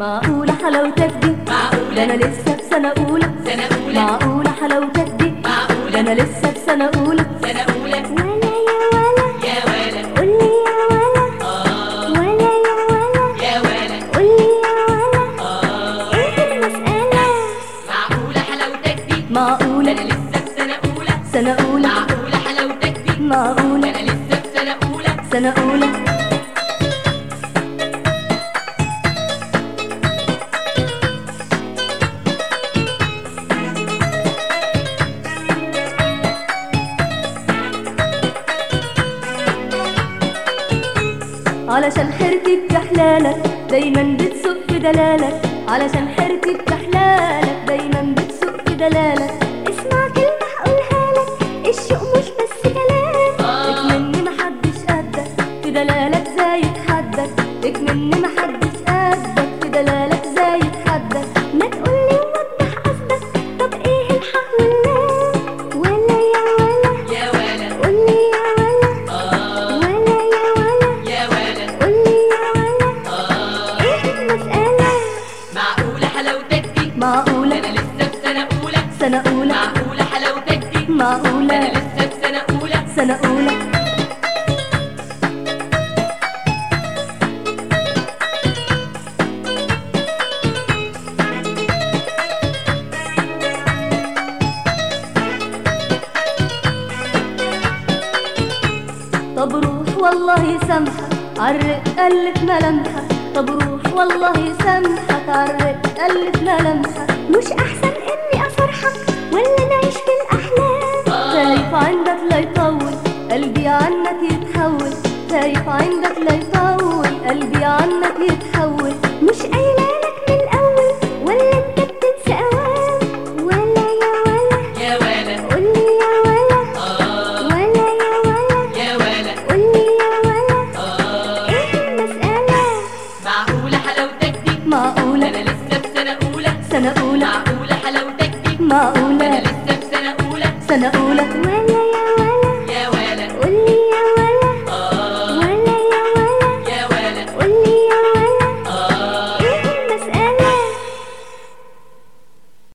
معقولة حلاوتك دي معقولة. ده أنا لسه في سنة أولى سنة أولى معقولة حلاوتك دي معقولة. ده أنا لسه في سنة أولى سنة أولى ولا يا ولا يا ولا قولي يا ولا آه ولا يا ولا يا ولا قولي يا ولا آه إيه المسألة معقولة حلاوتك دي ده معقولة أنا لسه في سنة أولى سنة أولى معقولة حلاوتك دي ده معقولة أنا لسه في سنة أولى سنة أولى علشان حركة حلالك دايما بتسوق في دلالك علشان حركة حلالك دايما بتسوق في دلالك اسمع كلمة هقولها لك الشوق مش بس كلام آه. اكمني محدش قدك في دلالك زايد حدك اكمني محدش قدك في دلالك زايد حدك ما تقولي ووضح قصدك طب ايه الحق والله ولا يا ولا يا ولا قولي يا ولا آه ولا يا ولا يا ولا قولي يا ولا آه ايه المسألة معقولة حلاوتك دي ده معقولة أنا لسه في سنة أولى سنة أولى معقولة حلاوتك دي ده أنا معقولة لسه في سنة أولى سنة أولى طب روح والله يسامحك عرق قلت ملامحك طب روح والله يسامحك عرق قلت ملامحك مش احسن اني افرحك ولا نعيش في الاحلام خايف عندك لا يطول قلبي عنك يتحول خايف عندك لا يطول قلبي عنك يتحول مش قايله لك من الاول ولا انت بتنسى اوام ولا يا ولا يا ولا قولي يا ولا آه ولا يا ولا يا ولا قولي يا ولا آه ايه المسألة معقولة حلاوتك دي ده معقولة أنا لسه في سنة أولى سنة أولى معقولة حلاوتك دي ده معقولة أنا لسه في سنة أولى سنة أولى